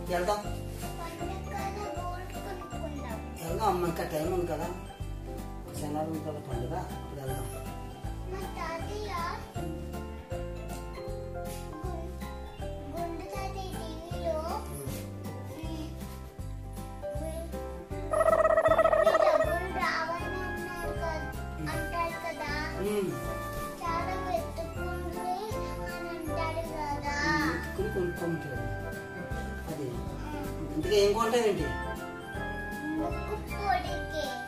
వెళ్దాం పండగ గోల్డ్ కొనుక్కుందాం వెళ్దాం అమ్మ ఇంకా టైం ఉంది కదా శనివారం ఉంది కదా పండుగ అప్పుడు వెళ్దాం మా తాతయ్య గు- గుండు తాతయ్య టీవీలో డబ్బులు రావని అన్నారు కదా అంటాడు కదా ఉమ్. చాలా వెతుక్కుంటే అని అంటాడు కదా కుని కొనుక్కుంటాడు అది ఇంటికి ఏం కొంటావేంటి ముక్కు పొడికి